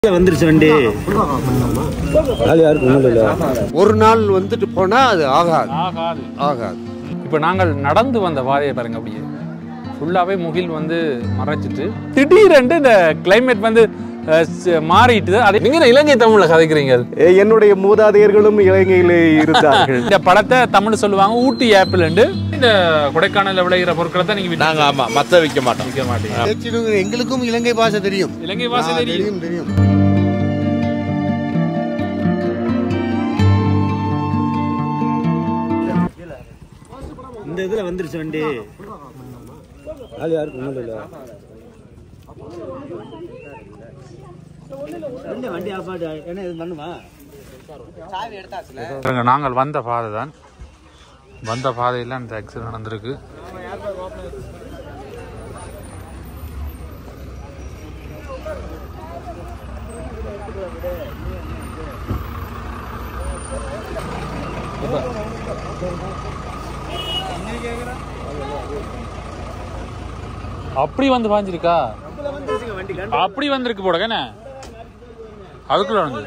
வந்துருச்சு வண்டி ஒரு நாள் வந்துட்டு போனா அது ஆகாது ஆகாது ஆகாது இப்போ நாங்கள் நடந்து வந்த பாதையை பாருங்க அப்படியே ஃபுல்லாகவே முகில் வந்து மறைச்சிட்டு திடீரென்று இந்த கிளைமேட் வந்து அஹ், ச- மாறிட்டு அது நீங்க என்ன இலங்கை தமிழ்ல கதைக்கிறீங்க என்னுடைய மூதாதையர்களும் இலங்கையிலே இருந்தார்கள் இந்த படத்தை தமிழ் சொல்லுவாங்க ஊட்டி ஆப்பிள் இந்த கொடைக்கானல்ல விளையிற பொருட்களை தான் நீங்க நாங்க ஆமா மத்த விற்க மாட்டோம் விற்க மாட்டீங்க பேச்சினுங்க எங்களுக்கும் இலங்கை பாஷை தெரியும் இலங்கை வாசி ஆ, தெரியும் தெரியும் இந்த இதுல வந்துருச்சு வண்டி வண்டி வண்டி ஆஃப் ஆடு என்ன இது பண்ணுமா பாருங்க, நாங்கள் வந்த பாதை தான் வந்த பாதையில் அந்த ஆக்சிடென்ட் நடந்திருக்கு அப்படி வந்து பாஞ்சிருக்கா அப்படி வந்திருக்கு போட என்ன அதுக்குள்ள வந்து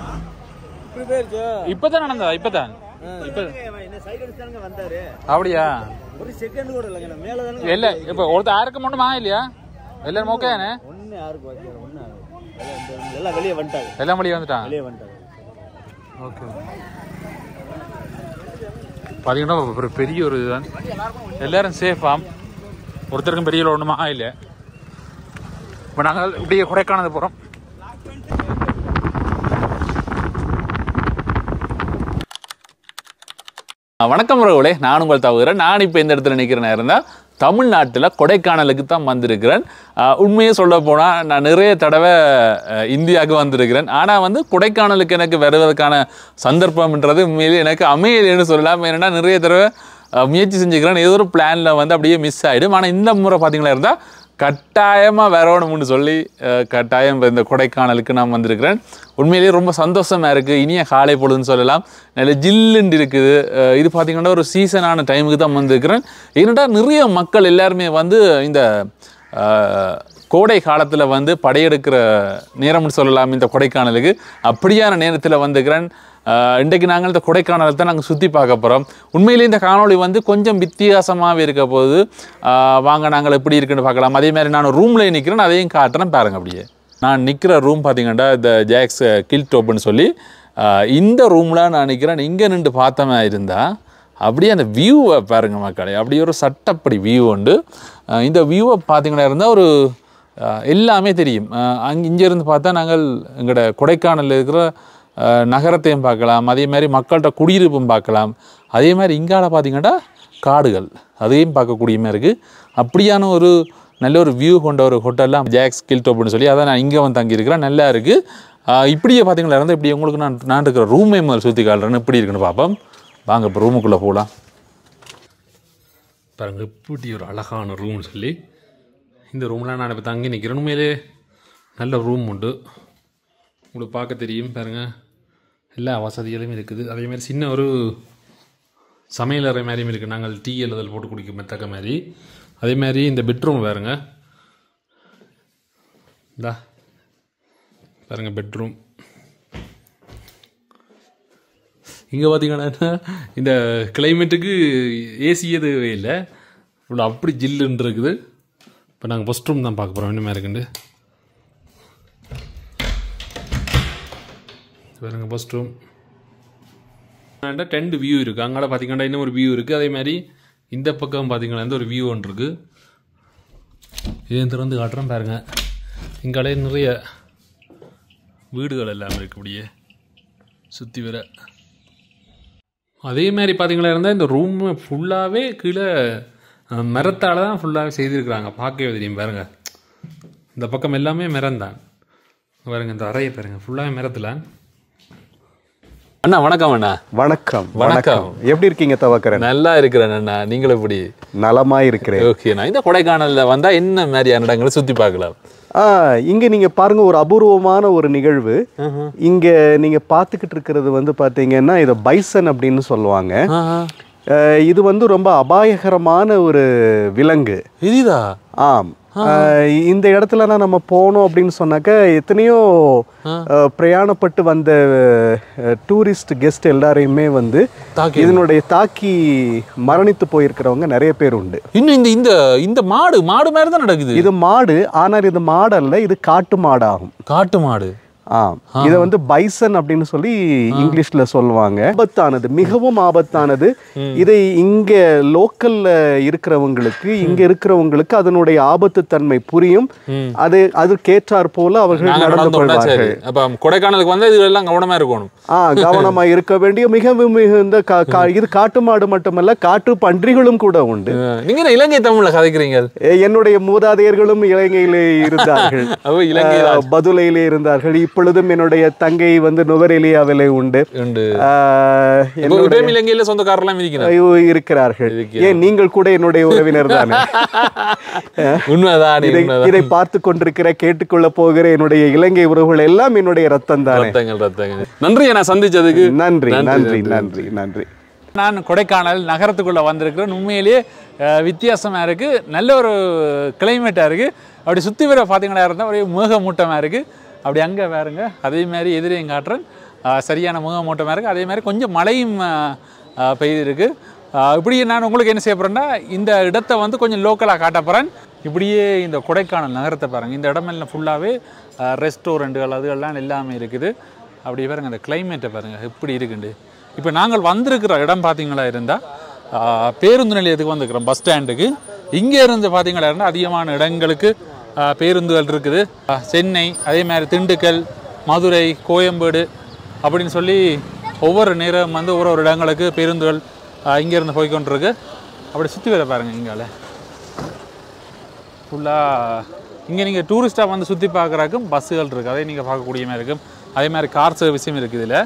இப்பதான் நடந்ததா இப்பதான் இப்ப என்ன சைடு அடிச்சானுங்க வந்தாரு அப்படியா ஒரு செகண்ட் கூட இல்லைங்க மேல தானே இல்ல இப்ப ஒருத்தர் யாருக்கு மட்டுமா இல்லையா எல்லாரும் ஓகேதானே ஒண்ணு யாருக்கு வைக்கல ஒண்ணு எல்லாம் வெளியே வந்துட்டாங்க எல்லாம் வழியே வந்துட்டான் வெளியே வந்துட்டாங்க ஓகே பாத்தீங்கன்னா ஒரு பெரிய ஒரு இதுதான் எல்லாரும் சேஃபாம் ஒருத்தருக்கும் பெரிய ஒண்ணுமா இல்ல இப்ப நாங்கள் இப்படியே கொடைக்கானல் போறோம் வணக்கம் உறவுகளே நான் உங்கள் தவிர நான் இப்போ இந்த இடத்துல நிற்கிற நேரம் தான் தமிழ்நாட்டில் கொடைக்கானலுக்கு தான் வந்திருக்கிறேன் ஆஹ் உண்மையை சொல்ல போனால் நான் நிறைய தடவை அஹ், இந்தியாவுக்கு வந்திருக்கிறேன் ஆனால் வந்து கொடைக்கானலுக்கு எனக்கு வருவதற்கான சந்தர்ப்பம்ன்றது உண்மையிலே எனக்கு அமையலைன்னு சொல்லலாம் ஏன்னா நிறைய தடவை அஹ், முயற்சி செஞ்சுக்கிறேன் ஏதோ ஒரு பிளானில் வந்து அப்படியே மிஸ் ஆகிடும் ஆனால் இந்த முறை பார்த்தீங்களா இருந்தால் கட்டாயமாக வரணும்னு சொல்லி அஹ், கட்டாயம் இப்ப இந்த கொடைக்கானலுக்கு நான் வந்திருக்கிறேன் உண்மையிலேயே ரொம்ப சந்தோஷமாக இருக்குது இனிய காலை பொழுதுன்னு சொல்லலாம் நல்ல ஜில்லுண்டு இருக்குது அஹ், இது பார்த்திங்கன்னா ஒரு சீசனான டைமுக்கு தான் வந்திருக்கிறேன் ஏன்னாடா நிறைய மக்கள் எல்லாருமே வந்து இந்த அஹ், கோடை காலத்தில் வந்து படையெடுக்கிற நேரம்னு சொல்லலாம் இந்த கொடைக்கானலுக்கு அப்படியான நேரத்தில் வந்துக்கிறேன் ஆஹ் இன்றைக்கு நாங்கள் இந்த கொடைக்கானலை தான் நாங்கள் சுற்றி பார்க்க போகிறோம் உண்மையிலே இந்த காணொளி வந்து கொஞ்சம் வித்தியாசமாகவே இருக்க போது ஆஹ் வாங்க நாங்கள் எப்படி இருக்குன்னு பார்க்கலாம் அதே மாதிரி நான் ரூமில் நிற்கிறேன் அதையும் காட்டுறேன் பாருங்க அப்படியே நான் நிற்கிற ரூம் பார்த்தீங்கன்னா இந்த ஜாக்ஸ் கில் டோப்புன்னு சொல்லி ஆஹ் இந்த ரூமில் நான் நிற்கிறேன் இங்கே நின்று பார்த்தமே இருந்தால் அப்படியே அந்த வியூவை பாருங்க மக்களே அப்படியே ஒரு சட்டப்படி வியூ உண்டு ஆஹ் இந்த வியூவை பார்த்தீங்கன்னா இருந்தால் ஒரு ஆஹ் எல்லாமே தெரியும் அங்கே இங்கேருந்து பார்த்தா நாங்கள் எங்களோட கொடைக்கானலில் இருக்கிற ஆஹ் நகரத்தையும் பார்க்கலாம் அதே மாதிரி மக்கள்கிட்ட குடியிருப்பும் பார்க்கலாம் அதே மாதிரி இங்கால பார்த்தீங்கன்னா காடுகள் அதையும் பார்க்கக்கூடிய மாதிரி இருக்குது அப்படியான ஒரு நல்ல ஒரு வியூ கொண்ட ஒரு ஹோட்டல்லாம் ஜாக்ஸ் கில்டோப்னு சொல்லி அதான் நான் இங்கே வந்து தங்கியிருக்கிறேன் நல்லா இருக்குது இப்படியே பார்த்தீங்களா இருந்தால் இப்படி உங்களுக்கு நான் நான் இருக்கிற ரூமே முதல்ல சுற்றி காட்டுறேன்னு இப்படி இருக்குன்னு பார்ப்போம் வாங்க இப்போ ரூமுக்குள்ளே போகலாம் பாருங்க இப்படி ஒரு அழகான ரூம்னு சொல்லி இந்த ரூமில் நான் இப்போ தங்கி நிற்கிறேன் உண்மையிலே நல்ல ரூம் உண்டு உங்களுக்கு பார்க்க தெரியும் பாருங்கள் எல்லா வசதிகளும் இருக்குது அதே மாதிரி சின்ன ஒரு சமையலறை மாதிரியும் இருக்குது நாங்கள் டீ எழுதல் போட்டு குடிக்க மெத்தக்க மாதிரி அதே மாதிரி இந்த பெட்ரூம் பாருங்க இந்தா பாருங்க பெட்ரூம் இங்கே பார்த்தீங்கன்னா இந்த கிளைமேட்டுக்கு ஏசி எதுவே இல்லை இவ்வளோ அப்படி ஜில்லுன்னு இருக்குது இப்போ நாங்கள் ஃபஸ்ட் ரூம் தான் பார்க்க போகிறோம் என்ன இருக்குண்டு பாருங்க ஃபஸ்ட் ரூம் டென்ட் வியூ இருக்குது அங்கால பார்த்தீங்கன்னா இன்னும் ஒரு வியூ இருக்குது அதே மாதிரி இந்த பக்கம் பார்த்தீங்கன்னா இந்த ஒரு வியூ ஒன்று இருக்குது இதையும் திறந்து காட்டுறேன் பாருங்க இங்காலே நிறைய வீடுகள் எல்லாமே இருக்கு அப்படியே சுற்றி வர அதே மாதிரி பார்த்தீங்களா இருந்தால் இந்த ரூம் ஃபுல்லாகவே கீழே அஹ், மரத்தால தான் ஃபுல்லாகவே செய்திருக்கிறாங்க பார்க்கவே தெரியும் பாருங்க இந்த பக்கம் எல்லாமே மரம் தான் பாருங்க இந்த அறையை பாருங்க ஃபுல்லாகவே மரத்தில் அண்ணா வணக்கம் அண்ணா வணக்கம் வணக்கம். எப்படி இருக்கீங்க தவக்கரன் நல்லா இருக்கிறேன் அண்ணா நீங்களும் எப்படி நலமா இருக்கிறேன் ஓகேண்ணா இந்த கொடைக்கானலில் வந்தால் என்ன மாதிரியான இடங்களை சுற்றி பார்க்கலாம் ஆ இங்க நீங்க பாருங்க ஒரு அபூர்வமான ஒரு நிகழ்வு இங்க நீங்க பார்த்துக்கிட்டு இருக்கிறது வந்து பாத்தீங்கன்னா இதை பைசன் அப்படின்னு சொல்லுவாங்க அஹ், இது வந்து ரொம்ப அபாயகரமான ஒரு விலங்கு இதுதா ஆம் அஹ், இந்த இடத்துலலாம் நம்ம போனோம் அப்படின்னு சொன்னாக்க எத்தனையோ அஹ், பிரயாணப்பட்டு வந்த டூரிஸ்ட் கெஸ்ட் எல்லாரையுமே வந்து தாக்கி இதனுடைய தாக்கி மரணித்து போயிருக்கிறவங்க நிறைய பேர் உண்டு இன்னும் இந்த இந்த இந்த மாடு மாடு மாதிரி தான் நடக்குது இது மாடு ஆனால் இது மாடு அல்ல இது காட்டு மாடாகும் காட்டு மாடு ஆம் இதை வந்து பைசன் அப்படின்னு சொல்லி இங்கிலீஷ்ல சொல்லுவாங்க ஆபத்தானது மிகவும் ஆபத்தானது இதை இங்க லோக்கல்ல இருக்கிறவங்களுக்கு இங்க இருக்கிறவங்களுக்கு அதனுடைய ஆபத்து தன்மை புரியும் அது அதுக்கேற்றாற் போல அவர்கள் நாங்க நடந்து நடந்து கொண்டா சரி கொள்வார்கள் அப்ப கொடைக்கானலுக்கு வந்தா இது எல்லாம் கவனமா இருக்கணும் ஆ கவனமா இருக்க வேண்டிய மிகவும் மிகுந்த கா- கா- இது காட்டு மாடு மட்டுமல்ல காட்டு பன்றிகளும் கூட உண்டு அஹ், நீங்க என்ன இலங்கை தமிழ்ல கதைக்கிறீங்க எ- என்னுடைய மூதாதையர்களும் இலங்கையிலே இருந்தார்கள் அப்ப இலங்கை ஆ, பதுளையிலே இருந்தார்கள் இப்பொழுதும் என்னுடைய தங்கை வந்து நுவரெலியாவிலே உண்டு உண்டு ஆ, இப்போ என்னுடைய இப்பயும் இலங்கையில சொந்தக்காரெல்லாம் இருக்கிறாங்க ஐயோ, இருக்கிறார்கள் இருக்கிறார். ஏன் நீங்கள் கூட என்னுடைய உறவினர் தானே உண்மைதான் இதை உண்மைதான் இதை பார்த்து கொண்டிருக்கிற கேட்டுக்கொள்ள போகிற என்னுடைய இலங்கை உறவுகள் எல்லாம் என்னுடைய ரத்தம் தானே ரத்தங்கள் ரத்தங்கள் நன்றி நான் சந்திச்சதுக்கு நன்றி நன்றி நன்றி நன்றி நான் கொடைக்கானல் நகரத்துக்குள்ளே வந்திருக்கிறேன் உண்மையிலேயே அஹ், வித்தியாசமா இருக்கு நல்ல ஒரு கிளைமேட்டாக இருக்கு அப்படி சுற்றி வர பார்த்தீங்களா இருந்தால் ஒரே மேகமூட்டமாக இருக்கு அப்படி அங்கே பாருங்க அதே மாதிரி எதிரையும் காட்டுறேன் அஹ், சரியான மேகமூட்டமாக இருக்கு அதே மாதிரி கொஞ்சம் மழையும் அஹ், அஹ், பெய்திருக்கு அஹ், இப்படி நான் உங்களுக்கு என்ன செய்ய போகிறேன்னா இந்த இடத்த வந்து கொஞ்சம் லோக்கலாக காட்ட போகிறேன் இப்படியே இந்த கொடைக்கானல் நகரத்தை பாருங்கள் இந்த இடமெல்லாம் ஃபுல்லாகவே ரெஸ்டாரண்ட்டுகள் அதுகள்லாம் எல்லாமே இருக்குது அப்படி பாருங்க அந்த கிளைமேட்டை பாருங்கள் எப்படி இருக்குண்டு இப்போ நாங்கள் வந்திருக்கிற இடம் பார்த்தீங்களா இருந்தால் பேருந்து நிலையத்துக்கு வந்திருக்கிறோம் பஸ் ஸ்டாண்டுக்கு இங்கே இருந்து பார்த்தீங்களா இருந்தால் அதிகமான இடங்களுக்கு ஆ, பேருந்துகள் இருக்குது ஆ, சென்னை அதே மாதிரி திண்டுக்கல் மதுரை கோயம்பேடு அப்படின்னு சொல்லி ஒவ்வொரு நேரம் வந்து ஒவ்வொரு ஒரு இடங்களுக்கு பேருந்துகள் ஆ, இங்கேருந்து போய் கொண்டிருக்கு அப்படி சுற்றி வர பாருங்கள் இங்கால ஃபுல்லாக இங்கே நீங்கள் டூரிஸ்ட்டாக வந்து சுற்றி பார்க்குறக்கும் பஸ்ஸுகள் இருக்குது அதை நீங்கள் பார்க்கக்கூடிய மாதிரி இருக்கும் அதே மாதிரி கார் சர்வீஸும் இருக்குது இதில்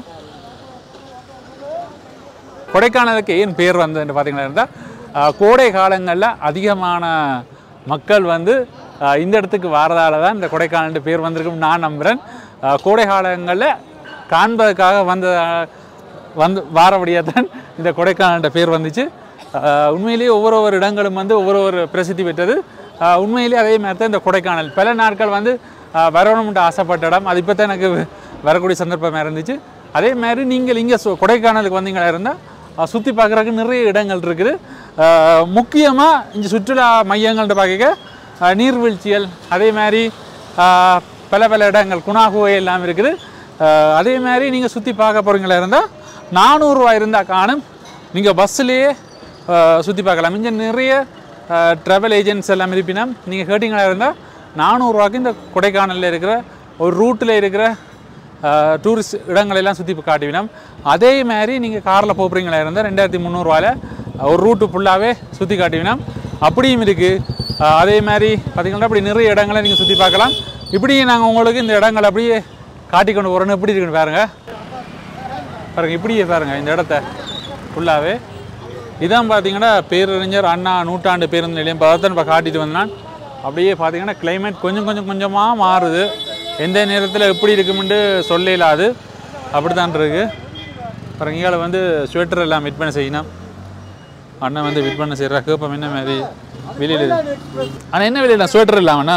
கொடைக்கானலுக்கு ஏன் பேர் வந்ததுன்னு பார்த்தீங்கன்னா இருந்தால் ஆஹ், கோடை காலங்களில் அதிகமான மக்கள் வந்து ஆஹ், இந்த இடத்துக்கு வரதால தான் இந்த கொடைக்கானல் பேர் வந்திருக்கும் நான் நம்புகிறேன் ஆஹ், கோடை காலங்களில் காண்பதற்காக வந்த வந்து வாரபடியாக தான் இந்த கொடைக்கானல் பேர் வந்துச்சு ஆஹ், உண்மையிலேயே ஒவ்வொரு ஒரு இடங்களும் வந்து ஒவ்வொரு ஒரு பிரசித்தி பெற்றது ஆஹ், உண்மையிலேயே அதே மாதிரி தான் இந்த கொடைக்கானல் பல நாட்கள் வந்து ஆஹ், வரணும்னு ஆசைப்பட்ட இடம் அது இப்போ தான் எனக்கு வரக்கூடிய சந்தர்ப்பமாக இருந்துச்சு அதே மாதிரி நீங்கள் இங்கே கொடைக்கானலுக்கு வந்தீங்களா இருந்தால் சுற்றி பார்க்குறதுக்கு நிறைய இடங்கள் இருக்குது முக்கியமாக இந்த சுற்றுலா மையங்கள்னு பார்க்க நீர்வீழ்ச்சிகள் அதே மாதிரி ஆஹ், பல பல இடங்கள் குணாகுகை எல்லாம் இருக்குது ஆஹ், அதே மாதிரி நீங்கள் சுற்றி பார்க்க போகிறீங்களா இருந்தால் நானூறுரூவா இருந்தால் காணும் நீங்கள் பஸ்ஸுலேயே சுற்றி பார்க்கலாம் இங்கே நிறைய ட்ராவல் ஏஜென்ட்ஸ் எல்லாம் இருப்பினா நீங்கள் கேட்டிங்களா இருந்தால் நானூறுரூவாக்கு இந்த கொடைக்கானலில் இருக்கிற ஒரு ரூட்டில் இருக்கிற டூரிஸ்ட் இடங்களெல்லாம் சுற்றி காட்டுவினோம் அதே மாதிரி நீங்கள் காரில் போகிறீங்களா இருந்தால் ரெண்டாயிரத்தி முந்நூறுவாயில் ஒரு ரூட்டு ஃபுல்லாகவே சுற்றி காட்டுவினோம் அப்படியும் இருக்குது அதே மாதிரி பார்த்தீங்கன்னா அப்படி நிறைய இடங்களை நீங்கள் சுற்றி பார்க்கலாம் இப்படி நாங்கள் உங்களுக்கு இந்த இடங்களை அப்படியே காட்டி கொண்டு போகிறோன்னு எப்படி இருக்குன்னு பாருங்க பாருங்க இப்படியே பாருங்க இந்த இடத்த ஃபுல்லாகவே இதான் பார்த்தீங்கன்னா பேரறிஞர் அண்ணா நூற்றாண்டு பேருந்து நிலையம் பதத்தன் இப்போ காட்டிட்டு வந்தான் அப்படியே பார்த்தீங்கன்னா கிளைமேட் கொஞ்சம் கொஞ்சம் கொஞ்சமாக மாறுது எந்த நேரத்தில் எப்படி இருக்குமென்று சொல்ல இல்லாது அப்படி தான் இருக்கு அப்புறம் இங்கால வந்து ஸ்வெட்டர் எல்லாம் விட் பண்ண செய்யணும் அண்ணன் வந்து விட் பண்ண செய்கிறா கேப்பம் என்ன மாதிரி வெளியில் ஆனால் என்ன வெளியில் ஸ்வெட்டர் இல்லாமண்ணா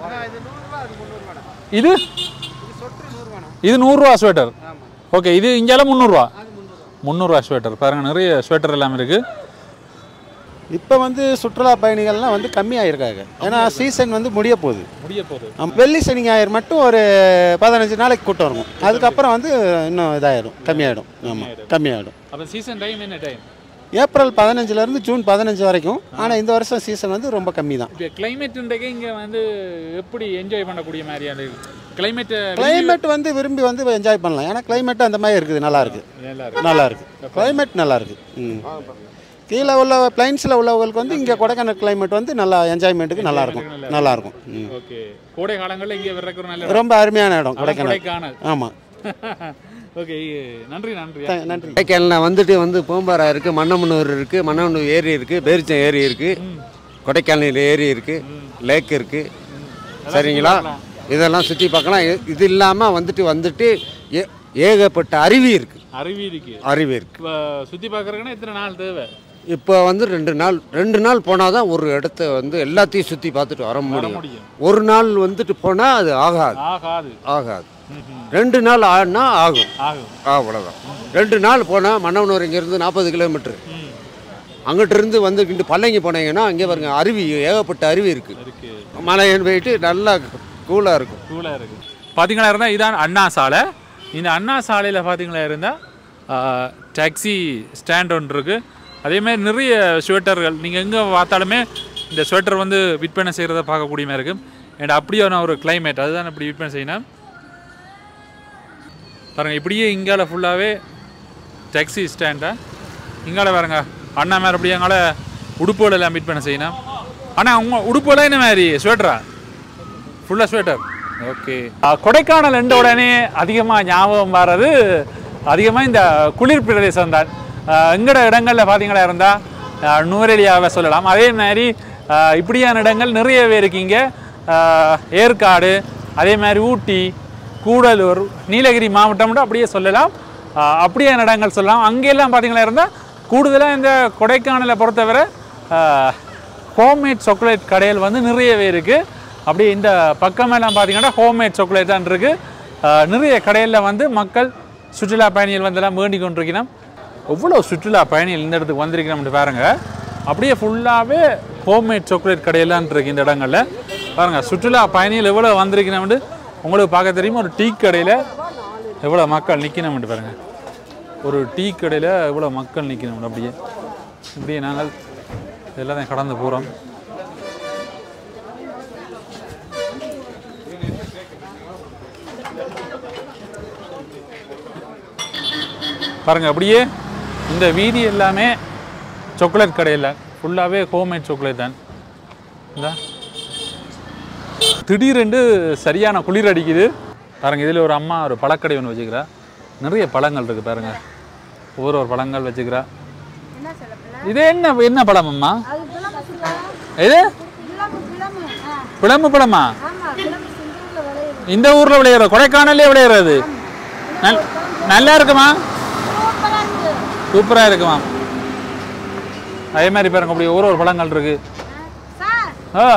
இது இது நூறுரூவா ஸ்வெட்டர் ஓகே இது இங்கேல முந்நூறுரூவா முந்நூறுரூவா ஸ்வெட்டர் பாருங்க நிறைய ஸ்வெட்டர் எல்லாம் இருக்குது இப்போ வந்து சுற்றுலா பயணிகள்லாம் வந்து கம்மியாயிருக்காங்க ஏன்னா சீசன் வந்து முடிய போகுது முடிய போகுது ஆமா. வெள்ளி சனி ஞாயிறு மட்டும் ஒரு பதினஞ்சு நாளைக்கு கூட்டம் இருக்கும் அதுக்கப்புறம் வந்து இன்னும் இதாயிடும் கம்மியாயிடும் ஆமாம் கம்மியாயிடும் அப்போ சீசன் டைம் என்ன டைம் ஏப்ரல் பதினஞ்சுலேருந்து ஜூன் பதினஞ்சு வரைக்கும் ஆனால் இந்த வருஷம் சீசன் வந்து ரொம்ப கம்மி தான் இப்போ கிளைமேட் இன்றைக்கு இங்கே வந்து எப்படி என்ஜாய் பண்ணக்கூடிய மாதிரியான கிளைமேட் கிளைமேட் வந்து விரும்பி வந்து என்ஜாய் பண்ணலாம் ஏன்னா கிளைமேட் அந்த மாதிரி இருக்குது நல்லா இருக்கு நல்லா இருக்கு நல்லா இருக்கு கிளைமேட் நல்லா இருக்கு ம் கீழே உள்ள பிளைன்ஸில் உள்ளவங்களுக்கு வந்து இங்கே கொடைக்கானல் கிளைமேட் வந்து நல்லா என்ஜாய்மெண்ட்டுக்கு நல்லா இருக்கும் நல்லா இருக்கும் ம் ஓகே கோடை காலங்களில் இங்கே வர்றதுக்கு ஒரு நல்ல ரொம்ப அருமையான இடம் கொடைக்கானல் கொடைக்கானல் ஆமாம் ஓகே நன்றி நன்றி நன்றி கொடைக்கானலில் வந்துட்டு வந்து பூம்பாரா இருக்குது மன்னமனூர் இருக்குது மன்னமனூர் ஏரி இருக்குது பேரிச்சம் ஏரி இருக்குது கொடைக்கானல் ஏரி இருக்குது லேக் இருக்குது சரிங்களா இதெல்லாம் சுற்றி பார்க்கலாம் இ- இது இல்லாமல் வந்துட்டு வந்துட்டு ஏ- ஏகப்பட்ட அருவி இருக்குது அருவி இருக்கு அருவி இருக்குது இப்போ சுற்றி பார்க்குறதுக்குன்னா எத்தனை நாள் தேவை இப்போ வந்து ரெண்டு நாள் ரெண்டு நாள் போனால் தான் ஒரு இடத்த வந்து எல்லாத்தையும் சுற்றி பார்த்துட்டு வர முடியும் முடியும். ஒரு நாள் வந்துட்டு போனால் அது ஆகாது ஆகாது ஆகாது ரெண்டு நாள் ஆடினா ஆகும் ஆகும் அவ்வளோதான் ரெண்டு நாள் போனால் மன்னவனூர் இங்கேருந்து நாற்பது கிலோமீட்டர் அங்கிட்ட இருந்து வந்துக்கிட்டு பல்லங்கி போனீங்கன்னா அங்கே பாருங்க அருவி ஏகப்பட்ட அருவி இருக்குது இருக்கு மலையன் போயிட்டு நல்லா கூலாக இருக்கும் கூலாக இருக்கு பார்த்தீங்களா இருந்தால் இதான் அண்ணா சாலை இந்த அண்ணா சாலையில் பார்த்தீங்களா இருந்தால் டாக்ஸி ஸ்டாண்ட் ஒன்று இருக்குது அதே மாதிரி நிறைய ஸ்வெட்டர்கள் நீங்கள் எங்கே பார்த்தாலுமே இந்த ஸ்வெட்டர் வந்து விற்பனை செய்கிறத பார்க்கக்கூடிய மாதிரி இருக்கும் அண்ட் அப்படியான ஒரு climate அதுதான் இப்படி விற்பனை செய்யணும் பாருங்க இப்படியே இங்கால ஃபுல்லாகவே டாக்ஸி ஸ்டாண்டா இங்கால பாருங்க அண்ணா மேலே அப்படியே எங்கால உடுப்புகள் எல்லாம் விற்பனை செய்யணும் ஆனால் உங்க உடுப்புலாம் என்ன மாதிரி ஸ்வெட்டரா ஃபுல்லாக ஸ்வெட்டர் ஓகே கொடைக்கானல் என்ற உடனே அதிகமாக ஞாபகம் வர்றது அதிகமாக இந்த குளிர் பிரதேசம் தான் எங்கட இடங்களில் பார்த்தீங்களா இருந்தால் நுவரெலியாவை சொல்லலாம் அதே மாதிரி ஆஹ், இப்படியான இடங்கள் நிறையவே இருக்கீங்க ஏற்காடு அதே மாதிரி ஊட்டி கூடலூர் நீலகிரி மாவட்டம் அப்படியே சொல்லலாம் ஆஹ், அப்படியான இடங்கள் சொல்லலாம் அங்கெல்லாம் பார்த்தீங்களா இருந்தால் கூடுதலாக இந்த கொடைக்கானலை பொறுத்தவரை ஹோம்மேட் சாக்லேட் கடைகள் வந்து நிறையவே இருக்குது அப்படியே இந்த பக்கமெல்லாம் பார்த்தீங்கன்னா ஹோம்மேட் சாக்லேட் தான் இருக்குது நிறைய கடைகளில் வந்து மக்கள் சுற்றுலா பயணிகள் வந்தெல்லாம் வேண்டி கொண்டிருக்கணும் எவ்வளோ சுற்றுலா பயணிகள் இந்த இடத்துக்கு வந்திருக்கணும்னு பாருங்க அப்படியே ஃபுல்லாகவே ஹோம்மேட் சாக்லேட் கடையெல்லாம் இருக்கு இந்த இடங்கள்ல பாருங்க சுற்றுலா பயணிகள் எவ்வளோ வந்திருக்கணும்னு உங்களுக்கு பார்க்க தெரியுமா ஒரு டீ கடையில் எவ்வளோ மக்கள் நிற்கணும்னு பாருங்க ஒரு டீ கடையில் எவ்வளோ மக்கள் நிற்கணும் அப்படியே இப்படியே நாங்கள் எல்லாத்தையும் கடந்து போகிறோம் பாருங்க அப்படியே இந்த வீதி எல்லாமே சாக்லேட் கடையில் ஃபுல்லாகவே ஹோம்மேட் சாக்லேட் தான் இந்த திடீரென்று சரியான குளிர் அடிக்குது பாருங்க இதில் ஒரு அம்மா ஒரு பழக்கடை ஒன்று வச்சுக்கிறா நிறைய பழங்கள் இருக்குது பாருங்க ஒவ்வொரு ஒரு பழங்கள் வச்சுக்கிறா இது என்ன என்ன பழம் அம்மா இது பிளம்பு பழமா இந்த ஊர்ல விளையிற கொடைக்கானல்லே விளையிறது நல்- நல்லா இருக்குமா சூப்பரா இருக்குமா அதே மாதிரி பாருங்க அப்படி ஒரு ஒரு பழங்கள் இருக்கு ஆ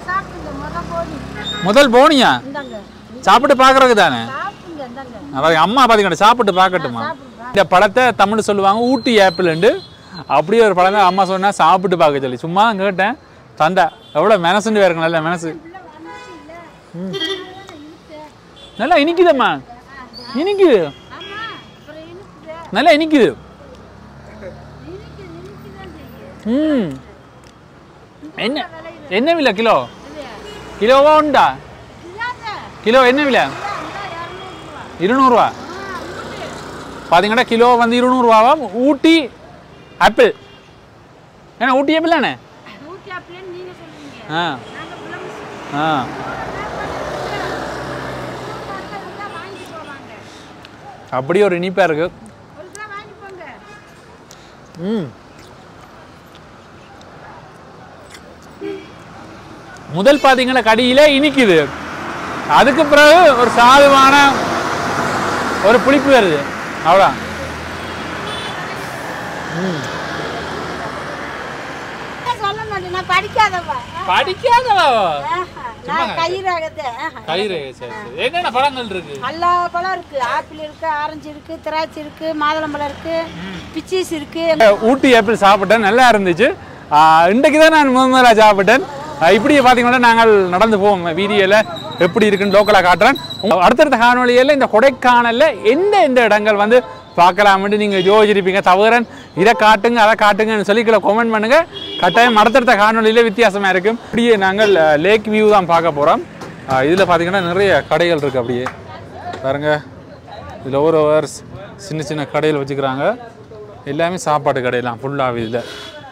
முதல் போனியா சாப்பிட்டு பார்க்கறதுக்கு தானே அதாவது அம்மா பார்த்தீங்கன்னா சாப்பிட்டு பார்க்கட்டுமா இந்த பழத்தை தமிழ் சொல்லுவாங்க ஊட்டி ஆப்பிள்ண்டு அப்படியே ஒரு பழம் தான் அம்மா சொன்னா சாப்பிட்டு பார்க்க சொல்லி சும்மா கேட்டேன் தந்தா எவ்வளோ மெனசுண்டு வேறு நல்ல மெனசு ம். நல்லா இனிக்குதம்மா இனிக்குது நல்லா இனிக்குது ம் என்ன என்ன விலை கிலோ கிலோவா உண்டா கிலோ என்ன விலை இருநூறுவா பார்த்தீங்கன்னா கிலோ வந்து இருநூறுவாவா ஊட்டி ஆப்பிள் ஏன்னா ஊட்டி ஆப்பிள் தானே ஆ ஆ அப்படி ஒரு இனிப்பாக இருக்கு ம் முதல் பார்த்தீங்கன்னா கடியில் இனிக்குது அதுக்கு பிறகு ஒரு சாதுவான ஒரு புளிப்பு வருது அவ்வளோ சொல்ல மாட்டேன் நான் படிக்காதவா படிக்காதவா நான் கயிறாகது கயிறு சரி சரி என்னென்ன பழங்கள் இருக்கு எல்லா பழம் இருக்கு ஆப்பிள் இருக்கு ஆரஞ்சு இருக்கு திராட்சை இருக்கு மாதுளம்பழம் இருக்கு பிச்சீஸ் இருக்கு ஊட்டி ஆப்பிள் சாப்பிட்டேன் நல்லா இருந்துச்சு ஆஹ் இன்றைக்கு தான் நான் முதல் முதலாக சாப்பிட்டேன் ஆஹ் இப்படி பார்த்தீங்கன்னா நாங்கள் நடந்து போவோம் வீடியோவில் எப்படி இருக்குன்னு லோக்கலாக காட்டுறேன் உங்க அடுத்தடுத்த காணொலியில் இந்த கொடைக்கானலில் எந்த எந்த இடங்கள் வந்து பார்க்கலாம்னு நீங்கள் யோசிச்சிருப்பீங்க தவறன் இதை காட்டுங்க அதை காட்டுங்கன்னு சொல்லி கீழே கமெண்ட் பண்ணுங்க கட்டாயம் அடுத்தடுத்த காணொலியில் வித்தியாசமாக இருக்கும் இப்படியே நாங்கள் லேக் வியூ தான் பார்க்க போகிறோம் இதில் பார்த்தீங்கன்னா நிறைய கடைகள் இருக்குது அப்படியே பாருங்க இதில் ஒரு ஹவர்ஸ் சின்ன சின்ன கடைகள் வச்சுக்கிறாங்க எல்லாமே சாப்பாடு கடையெல்லாம் ஃபுல்லாக இதில்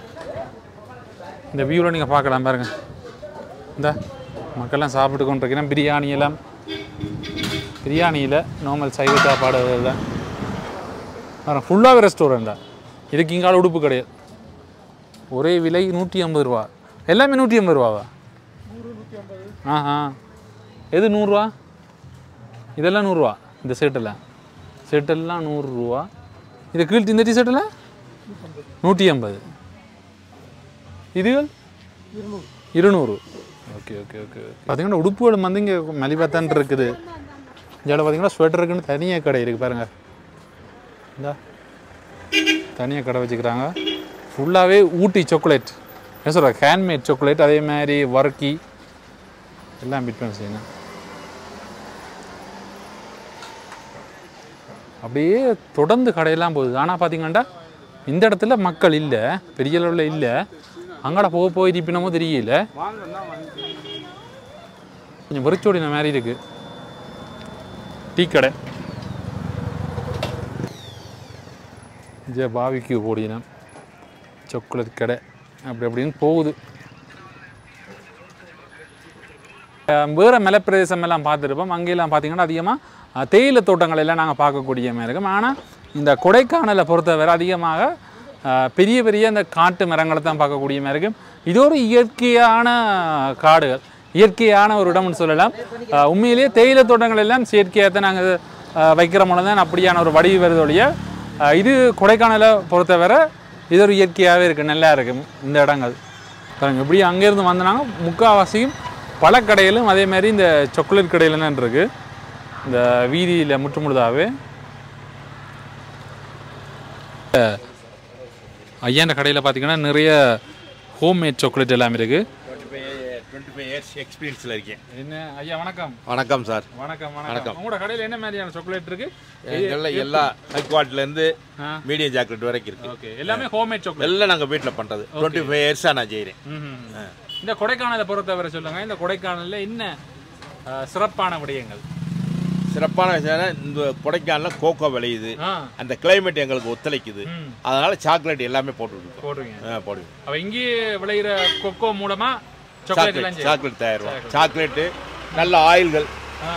இந்த வியூவில் நீங்கள் பார்க்கலாம் பாருங்க இந்த மக்கள்லாம் சாப்பிட்டு கொண்டிருக்கிறேன் பிரியாணி எல்லாம் பிரியாணியில் நார்மல் சைவ சாப்பாடு இல்லை பாருங்க ஃபுல்லாகவே ரெஸ்டாரண்ட்டா இதுக்கு இங்கால உடுப்பு கிடையாது ஒரே விலை நூற்றி ஐம்பது ரூபா எல்லாமே நூற்றி ஐம்பது ரூபாவா ஆஹா எது நூறுரூவா இதெல்லாம் நூறுரூவா இந்த செட்டெல்லாம் செட்டெல்லாம் நூறுரூவா இது கீழ் இந்த டிஷர்ட்டில் நூற்றி ஐம்பது இதுகள் இருநூறு ஓகே ஓகே ஓகே பார்த்தீங்கன்னா உடுப்புகளும் வந்து இங்கே மலிவாத்தான் இருக்குது இதில் பார்த்தீங்கன்னா ஸ்வெட்டருக்குன்னு தனியாக கடை இருக்குது பாருங்க இந்தா தனியாக கடை வச்சுக்கிறாங்க ஃபுல்லாகவே ஊட்டி சாக்லேட் என்ன சொல்கிற ஹேண்ட்மேட் சாக்லேட் அதே மாதிரி வர்க்கி எல்லாம் விற்பனை செய்யணும் அப்படியே தொடர்ந்து கடையெல்லாம் போகுது ஆனால் பார்த்தீங்கன்னா இந்த இடத்துல மக்கள் இல்லை பெரிய அளவில் இல்லை அங்கட போக போய் இருப்பினமோ தெரியல கொஞ்சம் வெறிச்சோடின மாதிரி இருக்கு டீ கடை ஜே பாவிக்கு போடினம் சாக்லேட் கடை அப்படி அப்படின்னு போகுது அஹ் வேற மலைப்பிரதேசம் எல்லாம் பார்த்துருப்போம் அங்கெல்லாம் பார்த்தீங்கன்னா அதிகமாக தேயிலை தோட்டங்கள் எல்லாம் நாங்கள் பார்க்கக்கூடிய மாதிரி இருக்கும் ஆனால் இந்த கொடைக்கானலை பொறுத்தவரை அதிகமாக அஹ், பெரிய பெரிய இந்த காட்டு மரங்களை தான் பார்க்கக்கூடிய மாதிரி இருக்கும் இது ஒரு இயற்கையான காடுகள் இயற்கையான ஒரு இடம்னு சொல்லலாம் அஹ், உண்மையிலேயே தேயிலை தோட்டங்கள் எல்லாம் செயற்கையாக தான் நாங்கள் வைக்கிற மூலம் தான் அப்படியான ஒரு வடிவு வருது ஒழிய அஹ், இது கொடைக்கானலை பொறுத்தவரை இது ஒரு இயற்கையாகவே இருக்குது நல்லா இருக்கும் இந்த இடங்கள் பாருங்க இப்படி அங்கேருந்து வந்தனாங்க முக்கால்வாசியும் பழக்கடையிலும் அதே மாதிரி இந்த சாக்லேட் கடையிலும் தான் இருக்குது இந்த வீதியில் முற்றுமுழுதாகவே ஐயாண்ட கடையில் பார்த்தீங்கன்னா நிறைய ஹோம்மேட் சாக்லேட் எல்லாம் இருக்குது டுவெண்ட்டி ஃபைவ் இயர்ஸ் எக்ஸ்பீரியன்ஸில் இருக்கேன் என்ன ஐயா வணக்கம் வணக்கம் சார் வணக்கம் வணக்கம் உங்களோட கடையில் என்ன மாதிரியான சாக்லேட் இருக்கு எங்களில் எல்லா ஹை குவாலிட்டிலேருந்து ஆ. மீடியம் ஜாக்கெட் வரைக்கும் இருக்கு ஓகே எல்லாமே ஹோம்மேட் சாக்லேட் எல்லாம் நாங்கள் வீட்டில் பண்ணுறது டுவெண்ட்டி ஃபைவ் இயர்ஸாக நான் செய்கிறேன் இந்த கொடைக்கானலை பொறுத்தவரை சொல்லுங்க இந்த கொடைக்கானல்ல என்ன அஹ், சிறப்பான விடயங்கள் சிறப்பான விஷயம் இந்த கொடைக்கானலில் கோகோ விளையுது ஆ அந்த கிளைமேட் எங்களுக்கு ஒத்துழைக்குது ம். அதனால சாக்லேட் எல்லாமே போட்டுருக்கோம் போடுவீங்க போடுவோம் அவ இங்கேயே விளையிற கொக்கோ மூலமா சாக்லேட் எல்லாம் சாக்லேட் செய்யும். சாக்லேட் தயாரிவோம் சாக்லேட்டு நல்ல ஆயில்கள் ஆ,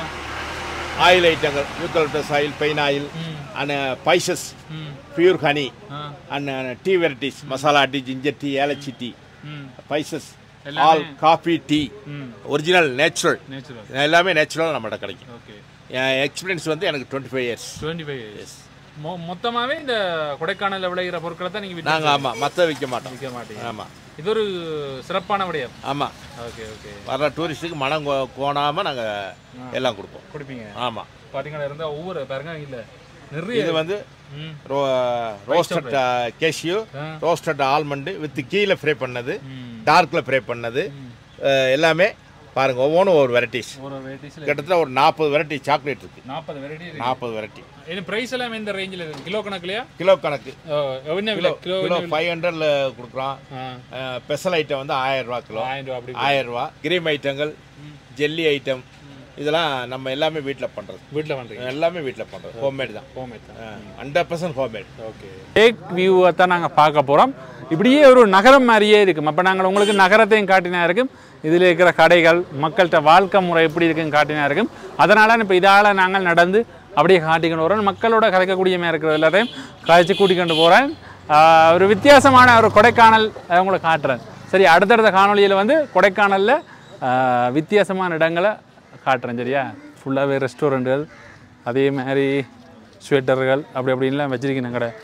ஆயில் ஐட்டங்கள் eucalyptus oil pain oil hmm, and spices hmm, pure honey ah, and tea varieties masala tea ginger tea elaichi tea hmm, spices எல்லாமே- all coffee tea hmm. Original natural natural எல்லாமே natural நம்மகிட்ட கிடைக்கும் okay என் experience வந்து எனக்கு twenty five years twenty five years மொத்தமாவே இந்த கொடைக்கானல்ல விளையிற பொருட்களை தான் நீங்க நாங்கள் விற்க ஆமாம் மற்ற விற்க மாட்டோம் விற்க மாட்டீங்க ஆமாம் இது ஒரு சிறப்பான விடயம் ஆமாம் ஓகே ஓகே வர்ற டூரிஸ்ட்டுக்கு மனம் கோ- கோணாம நாங்கள் எல்லாம் கொடுப்போம் கொடுப்பீங்க ஆமாம் பாத்தீங்கன்னா இருந்தா ஒவ்வொரு பாருங்க இல்ல நிறைய இது வந்து ம், ரோ roasted cashew ah. Roasted almond with கீழே ஃப்ரை பண்ணது ம். டார்க்கில் ஃப்ரை பண்ணது அஹ், எல்லாமே பாருங்க ஒவ்வொன்றும் ஒரு வெரைட்டிஸ் ஒரு வெரைட்டிஸ்ல கிட்டத்தட்ட ஒரு நாற்பது வெரைட்டி சாக்லேட் இருக்கு நாற்பது வெரைட்டி இருக்கு நாற்பது வெரைட்டி இது பிரைஸ் எல்லாம் எந்த ரேஞ்சில் இருக்கு கிலோ கணக்குலையா கிலோ கணக்கு என்ன விலை கிலோ கிலோ ஃபைவ் ஹண்ட்ரட்ல கொடுக்குறோம் ஸ்பெஷல் ஐட்டம் வந்து ஆயிரம் ரூபா கிலோ ஆயிரம் ரூபா அப்படி ஆயிரம் ரூபா கிரீம் ஐட்டங்கள் ஜெல்லி ஐட்டம் இதெல்லாம் நம்ம எல்லாமே வீட்டில் பண்ணுறது வீட்டில் பண்ணுறீங்க எல்லாமே வீட்டில் பண்ணுறது ஹோம்மேட் தான் ஹோம்மேட் தான் hundred percent homemade okay take வியூவை தான் நாங்கள் பார்க்க போகிறோம் இப்படியே ஒரு நகரம் மாதிரியே இருக்கும் அப்போ நாங்கள் உங்களுக்கு நகரத்தையும் காட்டினா இருக்கும் இதில் இருக்கிற கடைகள் மக்கள்கிட்ட வாழ்க்கை முறை எப்படி இருக்குன்னு காட்டினா இருக்கும் அதனால் இப்போ இதால் நாங்கள் நடந்து அப்படியே காட்டிக்கொண்டு வரோம் மக்களோட கதைக்கக்கூடிய மாதிரி இருக்கிற எல்லாத்தையும் கதைச்சு கூட்டிக்கொண்டு போகிறேன் ஒரு வித்தியாசமான ஒரு கொடைக்கானல் அதை உங்களுக்கு காட்டுறேன் சரி அடுத்தடுத்த காணொளியில் வந்து கொடைக்கானலில் ஆஹ், வித்தியாசமான இடங்களை காட்டுறேன் சரியா ஃபுல்லாகவே ரெஸ்டாரண்ட்டுகள் அதே மாதிரி ஸ்வெட்டர்கள் அப்படி அப்படின்லாம் வச்சிருக்கேன் கடை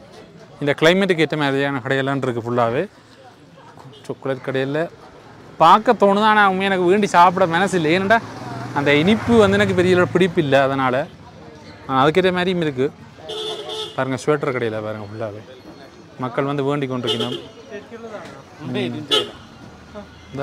இந்த கிளைமேட்டுக்கு ஏற்ற மாதிரியான கடையெல்லாம் இருக்குது ஃபுல்லாகவே சாக்லேட் கடையில் பார்க்க தோணுது ஆனால் அவங்க எனக்கு வேண்டி சாப்பிட மனசு இல்லை ஏன்டா அந்த இனிப்பு வந்து எனக்கு பெரிய அளவு பிடிப்பு இல்லை அதனால் அதுக்கேற்ற மாதிரியும் இருக்குது பாருங்கள் ஸ்வெட்டர் கடையில் பாருங்கள் ஃபுல்லாகவே மக்கள் வந்து வேண்டி கொண்டிருக்கணும் இந்தா.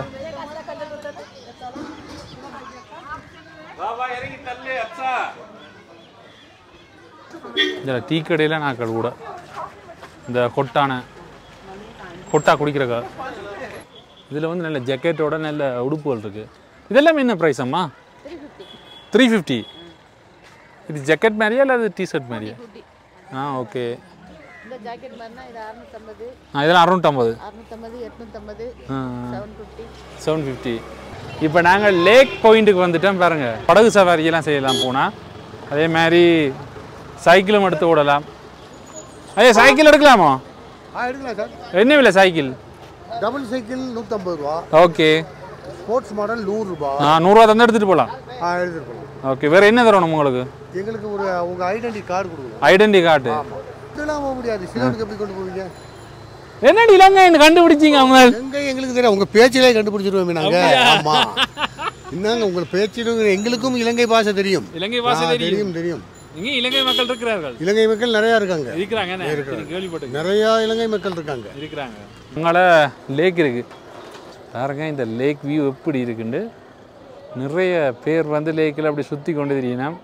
இதில் டீ கடையில் நாக்கள் கூட இந்த கொட்டான கொட்டா குடிக்கிறக்கா இதில் வந்து நல்ல ஜக்கெட்டோட நல்ல உடுப்புகள் இருக்குது இதெல்லாம் என்ன ப்ரைஸ் அம்மா த்ரீ ஃபிஃப்டி இது ஜக்கெட் மாதிரியா இல்லை அது டிஷர்ட் மாதிரியா ஆ ஓகே இந்த ஜாக்கெட் மாதிரினா இது அறுநூத்தம்பது ஆ இதெல்லாம் அறுநூற்றம்பது அறுநூத்தம்பது எட்நூத்தம்பது ஆ செவன் ஃபிஃப்டி செவன் ஃபிஃப்டி இப்போ நாங்கள் லேக் பாயிண்ட்டுக்கு வந்துட்டோம் பாருங்க படகு சவாரியெல்லாம் செய்யலாம் போனால் அதே மாதிரி சைக்கிளும் எடுத்து விடலாம் ஐயா சைக்கிள் எடுக்கலாமா ஆ எடுக்கலாம் சார் என்ன விலை சைக்கிள் டபுள் சைக்கிள் நூற்றம்பது ரூபா ஓகே ஸ்போர்ட்ஸ் மாடல் நூறுரூபா ஆ நூறுரூவா தந்து எடுத்துகிட்டு போகலாம் ஆ எடுத்துட்டு போகலாம் ஓகே வேறு என்ன தரணும் உங்களுக்கு எங்களுக்கு ஒரு உங்கள் ஐடென்டி கார்டு கொடுக்கணும் ஐடென்டி கார்டு ஆமாம் இதெல்லாம் போக முடியாது சிலனுக்கு எப்படி கொண்டு போவீங்க என்னடி இலங்கைன்னு கண்டுபிடிச்சிங்க அவங்க எங்க எங்களுக்கு தெரியும் உங்க பேச்சிலே கண்டுபிடிச்சிருவோமே நாங்க ஆமா என்னங்க உங்க பேச்சிலும் எங்களுக்கும் இலங்கை பாஷை தெரியும் இலங்கை பாஷை ஆ, தெரியும். தெரியும் தெரியும் இங்கே இலங்கை மக்கள் இருக்கிறார்கள் இலங்கை மக்கள் நிறைய இருக்காங்க இருக்கிறாங்க என்ன? இருக்கிறாங்க. கேள்விப்பட்டு நிறைய இலங்கை மக்கள் இருக்காங்க இருக்கிறாங்க உங்களோட லேக் இருக்கு பாருங்க இந்த லேக் வியூ எப்படி இருக்குண்டு நிறைய பேர் வந்து லேக்கில் அப்படி சுற்றி கொண்டு தெரியணும்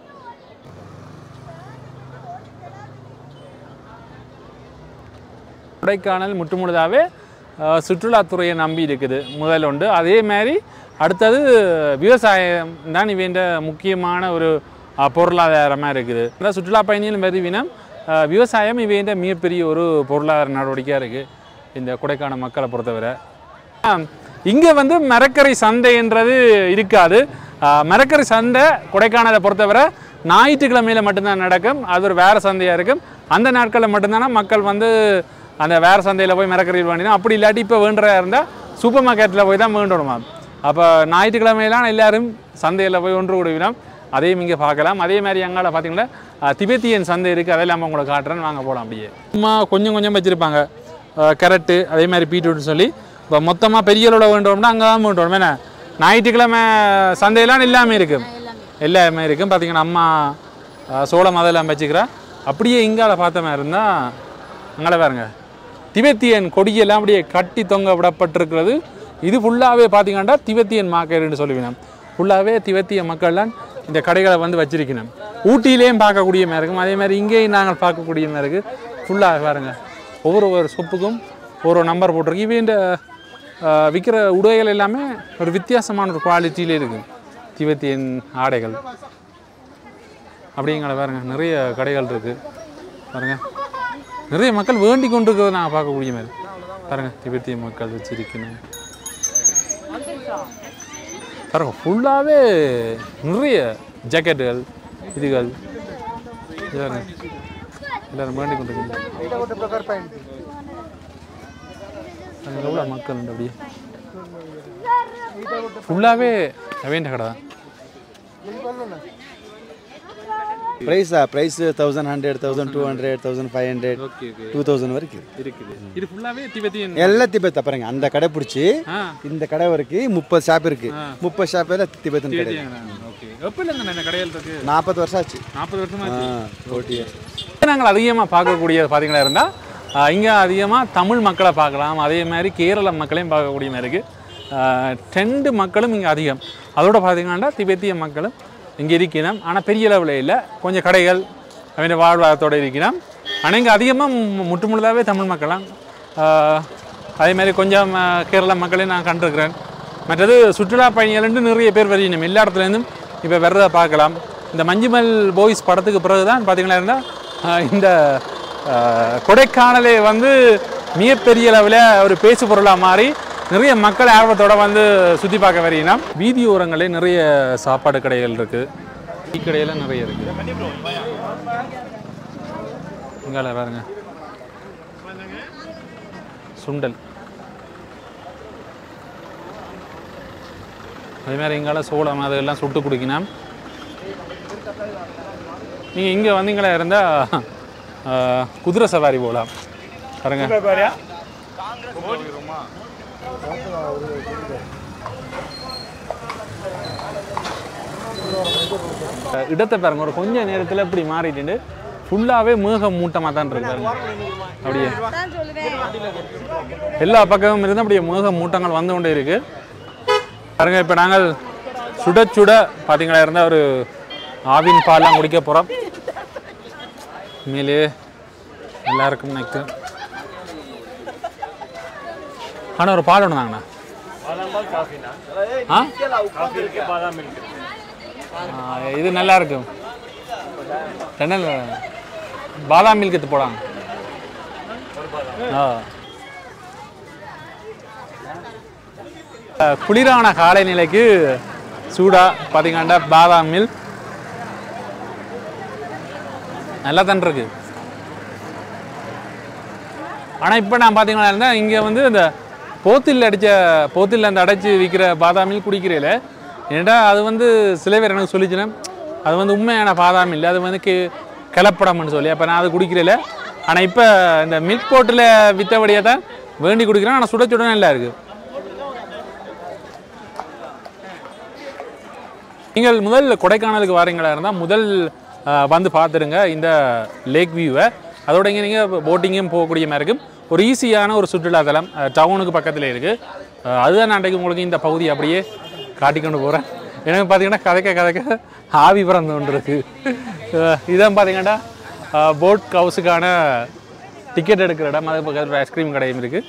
கொடைக்கானல் முற்றுமுழுதாகவே அஹ், சுற்றுலாத்துறையை நம்பி இருக்குது முதல் உண்டு அதே மாதிரி அடுத்தது விவசாயம் தான் இவேண்ட முக்கியமான ஒரு அஹ், பொருளாதாரமாக இருக்குது அதாவது சுற்றுலா பயணிகள் வருவினம் அஹ், விவசாயம் இவேண்ட மிகப்பெரிய ஒரு பொருளாதார நடவடிக்கையாக இருக்குது இந்த கொடைக்கானல் மக்களை பொறுத்தவரை இங்கே வந்து மரக்கரை சந்தைன்றது இருக்காது ஆஹ் மரக்கரை சந்தை கொடைக்கானலை பொறுத்தவரை ஞாயிற்றுக்கிழமையில மட்டும்தான் நடக்கும் அது ஒரு வேறு சந்தையாக இருக்கும் அந்த நாட்களில் மட்டும்தானே மக்கள் வந்து அந்த வேறு சந்தையில் போய் மரக்கரையில் வேண்டினா அப்படி இல்லாட்டி இப்போ வேண்டுறதா இருந்தால் சூப்பர் மார்க்கெட்டில் போய் தான் வேண்டணுமா அப்போ ஞாயிற்றுக்கிழமையெல்லாம் எல்லாரும் சந்தையில் போய் ஒன்று கூடுவினோம் அதையும் இங்கே பார்க்கலாம் அதே மாதிரி அங்கால பார்த்தீங்கன்னா ஆஹ் திபெத்தியன் சந்தை இருக்குது அதெல்லாம் உங்களுக்கு காட்டுறேன்னு வாங்க போகலாம் அப்படியே சும்மா கொஞ்சம் கொஞ்சம் வச்சுருப்பாங்க கேரட்டு அதே மாதிரி பீட்ரூட்னு சொல்லி இப்போ மொத்தமாக பெரிய அளவில் வேண்டோம்னா அங்கே தான் வேண்டோம் என்ன ஞாயிற்றுக்கிழமை சந்தையெல்லாம் எல்லாமே இருக்கும் எல்லாமே இருக்கும் பார்த்தீங்கன்னா அம்மா ஆஹ் சோளம் அதெல்லாம் வச்சுக்கிறா அப்படியே இங்கால பார்த்த மாதிரி இருந்தால் அங்கே பாருங்க திபெத்தியன் கொடியெல்லாம் அப்படியே கட்டி தொங்க விடப்பட்டிருக்கிறது இது ஃபுல்லாகவே பார்த்தீங்கன்னா திபெத்தியன் மார்க்கெட்னு சொல்லுவேன் ஃபுல்லாகவே திபெத்திய மக்கள்லாம் இந்த கடைகளை வந்து வச்சிருக்கணும் ஊட்டியிலையும் பார்க்கக்கூடிய மாதிரி இருக்கும் அதே மாதிரி இங்கேயும் நாங்கள் பார்க்கக்கூடிய மாதிரி இருக்குது ஃபுல்லாக பாருங்க ஒவ்வொரு ஒரு சொப்புக்கும் ஒரு நம்பர் போட்டிருக்கு இவன் இந்த விற்கிற உடைகள் எல்லாமே ஒரு வித்தியாசமான ஒரு குவாலிட்டியிலே இருக்குது திபெத்தியன் ஆடைகள் அப்படிங்கிற பாருங்க நிறைய கடைகள் இருக்குது பாருங்க நிறைய மக்கள் வேண்டி கொண்டு இருக்கிறத நாங்கள் பார்க்கக்கூடிய மாதிரி பாருங்க திபெத்திய மக்கள் வச்சிருக்கணும் பாருங்க ஃபுல்லாகவே நிறைய ஜாக்கெட்டுகள் இதுகள் இது பாருங்க எல்லாரும் வேண்டி கொண்டு இருக்கிறாங்க. அங்க எவ்வளோ மக்கள் உண்டு அப்படியே ஃபுல்லாகவே வேண்ட கடை தான் ப்ரைஸா price thousand hundred thousand two hundred thousand five hundred okay okay two thousand வரைக்கும் இருக்குது இது ஃபுல்லாகவே திபெத்தியன் எல்லாம் திபெத் பாருங்க அந்த கடை பிடிச்சி ஆ இந்த கடை வரைக்கும் முப்பது ஷாப் இருக்கு ஆ. முப்பது ஷாப்பில் திபெத்தன் கடை ஓகே எப்போ இல்லைங்க இந்த கடையில் இருக்கு நாற்பது வருஷம் ஆச்சு நாற்பது வருஷமா ஆ ஆச்சு. ஓட்டி நாங்கள் அதிகமாக பார்க்கக்கூடிய பார்த்தீங்கன்னா இருந்தால் இங்கே அதிகமாக தமிழ் மக்களை பார்க்கலாம் அதே மாதிரி கேரள மக்களையும் பார்க்கக்கூடிய மாதிரி இருக்குது டெண்டு மக்களும் இங்கே அதிகம் அதோட பார்த்தீங்கன்னா திபெத்திய மக்களும் இங்கே இருக்கணும் ஆனால் பெரிய அளவில் இல்லை கொஞ்சம் கடைகள் அவன் வாழ்வாதாரத்தோடு இருக்கணும் ஆனால் இங்கே அதிகமாக முற்று முழுதாகவே தமிழ் மக்களாம் ஆஹ், அதே மாதிரி கொஞ்சம் ஆஹ், கேரள மக்களையும் நான் கண்டிருக்கிறேன் மற்றது சுற்றுலா பயணிகள்னு நிறைய பேர் வருகினோம் எல்லா இடத்துலேருந்தும் இப்போ வர்றதை பார்க்கலாம் இந்த மஞ்சுமல் பாய்ஸ் படத்துக்கு பிறகு தான் பார்த்தீங்கன்னா இருந்தால் ஆஹ் இந்த ஆஹ் கொடைக்கானலே வந்து மிகப்பெரிய அளவில் ஒரு பேசு பொருளாக மாறி நிறைய மக்கள் ஆர்வத்தோட வந்து சுற்றி பார்க்க வரீங்கன்னா வீதி ஓரங்களே நிறைய சாப்பாடு கடைகள் இருக்குது டீ கடையெல்லாம் நிறைய இருக்குது இங்கால பாருங்க சுண்டல் அதே மாதிரி இங்கால சோளம் அதெல்லாம் சுட்டு குடிக்கணும் நீங்கள் இங்கே வந்தீங்களா இருந்தால் குதிரை சவாரி போகலாம் பாருங்க அஹ் இடத்தை பாருங்க ஒரு கொஞ்ச நேரத்தில் இப்படி மாறிட்டு ஃபுல்லாகவே மேக மூட்டமாக தான் இருக்கு பாருங்க அப்படியே எல்லா பக்கமும் இருந்து அப்படியே மேக மூட்டங்கள் வந்து கொண்டே இருக்கு பாருங்க இப்போ நாங்கள் சுட சுட பார்த்தீங்களா இருந்தால் ஒரு ஆவின் பால்லாம் குடிக்க போகிறோம் உண்மையிலே நல்லா இருக்கும் எனக்கு ஆனால் ஒரு பால் ஒன்று தாங்கண்ணா ஆ ஆ, இது நல்லா இருக்கும் ரெண்டல் பாதாம் மில்க் எடுத்து போடாங்க ஆ அஹ், குளிரான காலை நிலைக்கு சூடா பார்த்தீங்கன்னா பாதாம் மில்க் நல்லா தான் இருக்கு ஆனால் இப்போ நான் பார்த்தீங்கன்னா இருந்தால் இங்கே வந்து இந்த போத்தில் அடித்த போத்தில் அந்த அடைச்சி விற்கிற பாதாமில் குடிக்கிறேல ஏன்டா அது வந்து சில பேர் எனக்கு சொல்லிச்சுன்னா அது வந்து உண்மையான பாதாம் இல்லை அது வந்து கே கலப்படம்னு சொல்லி அப்போ நான் அது குடிக்கிறேல ஆனால் இப்போ இந்த மில்க் போட்டில் விற்றபடியாக தான் வேண்டி குடிக்கிறேன் ஆனால் சுட சுட நல்லா இருக்குது நீங்கள் முதல் கொடைக்கானலுக்கு வரீங்களா இருந்தால் முதல் அஹ், வந்து பார்த்துடுங்க இந்த லேக் வியூவை அதோட இங்கே நீங்கள் போட்டிங்கும் போகக்கூடிய மாதிரி இருக்கும் ஒரு ஈஸியான ஒரு சுற்றுலாத்தலம் அஹ், டவுனுக்கு பக்கத்தில் இருக்குது அதுதான் நான் அன்றைக்கு உங்களுக்கு இந்த பகுதி அப்படியே காட்டிக்கொண்டு போகிறேன் எனக்கு பார்த்தீங்கன்னா கதைக்க கதைக்க ஆவி பிறந்து கொண்டு இருக்கு அஹ், இதான் பார்த்தீங்கன்னா போட் ஹவுஸுக்கான டிக்கெட் எடுக்கிற இடம் அது பக்கத்தில் ஐஸ்கிரீம் கடையும் இருக்குது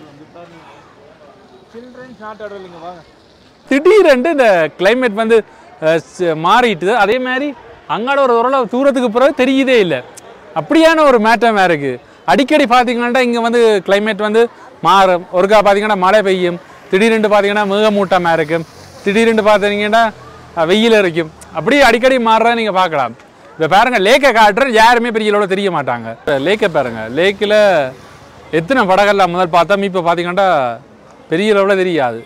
திடீரென்று இந்த climate வந்து அஹ், ஸ்- மாறிட்டுது அதே மாதிரி அங்காட ஒரு ஓரளவு தூரத்துக்கு பிறகு தெரியுதே இல்லை அப்படியான ஒரு மேட்டமாக இருக்குது அடிக்கடி பார்த்தீங்கன்னா இங்கே வந்து climate வந்து மாறும் ஒருக்கா பார்த்தீங்கன்னா மழை பெய்யும் திடீரென்று பார்த்தீங்கன்னா மேகமூட்டமாக இருக்கும் திடீரென்று பார்த்தீங்கன்னா அஹ், வெயில் இருக்கும் அப்படியே அடிக்கடி மாறுறத நீங்கள் பார்க்கலாம் இப்போ பாருங்க லேக்கை காட்டுறேன் யாருமே பெரிய அளவில் தெரிய மாட்டாங்க லேக்கை பாருங்க லேக்கில் எத்தனை படகெல்லாம் முதல் பார்த்தா இப்போ பார்த்தீங்கன்னா பெரிய அளவில் தெரியாது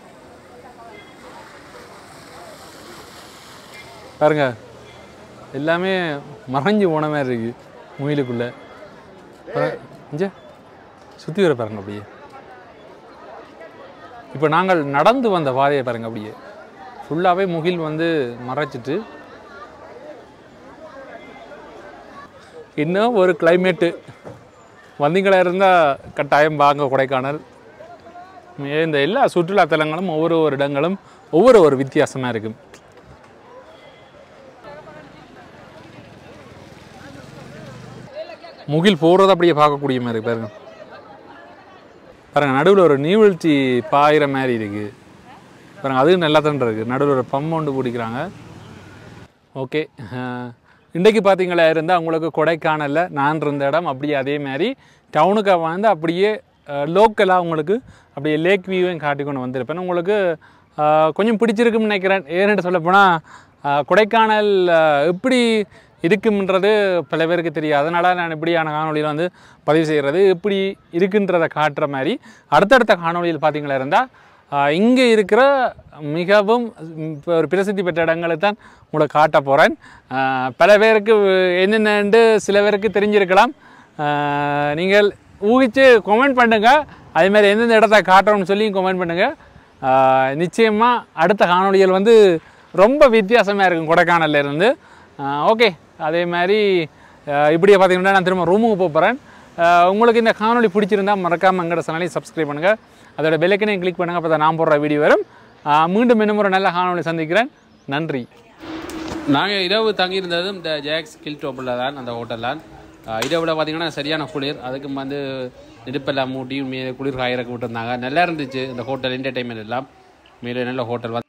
பாருங்க எல்லாமே மறைஞ்சு போன மாதிரி இருக்கு முயிலுக்குள்ள இஞ்ச சுற்றி வர பாருங்க அப்படியே இப்போ நாங்கள் நடந்து வந்த பாதையை பாருங்க அப்படியே ஃபுல்லாகவே முகில் வந்து மறைச்சிட்டு இன்னும் ஒரு கிளைமேட்டு வந்தீங்களா இருந்தால் கட்டாயம் வாங்க கொடைக்கானல் மே- இந்த எல்லா சுற்றுலா தலங்களும் ஒவ்வொரு ஒரு இடங்களும் ஒவ்வொரு ஒரு வித்தியாசமாக இருக்கும் முகில் போடுறது அப்படியே பார்க்கக்கூடிய மாதிரி இருக்கு பாருங்க பாருங்க நடுவில் ஒரு நீழ்ச்சி பாயிற மாதிரி இருக்கு பாருங்க அதுவும் நல்லா தான் இருக்கு நடுவில் ஒரு பம்பு ஒன்று பிடிக்கிறாங்க ஓகே இன்றைக்கு பார்த்தீங்களா இருந்தால் உங்களுக்கு கொடைக்கானலில் நான் இருந்த இடம் அப்படியே அதே மாதிரி டவுனுக்கு வந்து அப்படியே லோக்கலாக உங்களுக்கு அப்படியே லேக் வியூவையும் காட்டி கொண்டு வந்திருப்பேன் உங்களுக்கு அஹ், கொஞ்சம் பிடிச்சிருக்குன்னு நினைக்கிறேன் ஏன்னு சொல்லப்போனால் கொடைக்கானல் அஹ், எப்படி இருக்குன்றது பல பேருக்கு தெரியும் அதனால் நான் இப்படியான காணொலியில் வந்து பதிவு செய்கிறது எப்படி இருக்குன்றதை காட்டுற மாதிரி அடுத்தடுத்த காணொலியில் பார்த்தீங்களா இருந்தால் இங்கே இருக்கிற மிகவும் இப்ப ஒரு பிரசித்தி பெற்ற இடங்களை தான் உங்களை காட்ட போகிறேன் பல பேருக்கு என்னென்னு சில பேருக்கு தெரிஞ்சிருக்கலாம் ஆஹ் நீங்கள் ஊகிச்சு கமெண்ட் பண்ணுங்கள் அதே மாதிரி எந்தெந்த இடத்த காட்டுறோம்னு சொல்லி கமெண்ட் பண்ணுங்கள் நிச்சயமாக அடுத்த காணொளிகள் வந்து ரொம்ப வித்தியாசமாக இருக்கும் கொடைக்கானல்ல இருந்து ஓகே அதே மாதிரி ஆஹ் இப்படியே பார்த்தீங்கன்னா நான் திரும்ப ரூமுக்கு போக போகிறேன் உங்களுக்கு இந்த காணொளி பிடிச்சிருந்தா மறக்காமல் எங்களோட சேனலையும் சப்ஸ்கிரைப் பண்ணுங்கள் அதோட பெல்லைக்கனையும் கிளிக் பண்ணுங்கள் அப்போ தான் நான் போடுற வீடியோ வரும் ஆஹ் மீண்டும் இன்னும் ஒரு நல்ல காணொளி சந்திக்கிறேன் நன்றி நாங்கள் இரவு தங்கியிருந்தது இந்த ஜேக்ஸ் கில் டோப்பில் தான் அந்த ஹோட்டல் தான் ஆஹ் இரவில் பார்த்தீங்கன்னா சரியான குளிர் அதுக்கு வந்து நெருப்பெல்லாம் மூட்டி மே குளிர் காயிறக்கு விட்டுருந்தாங்க நல்லா இருந்துச்சு இந்த ஹோட்டல் என்டர்டைன்மெண்ட் எல்லாம் மேலே நல்ல ஹோட்டல்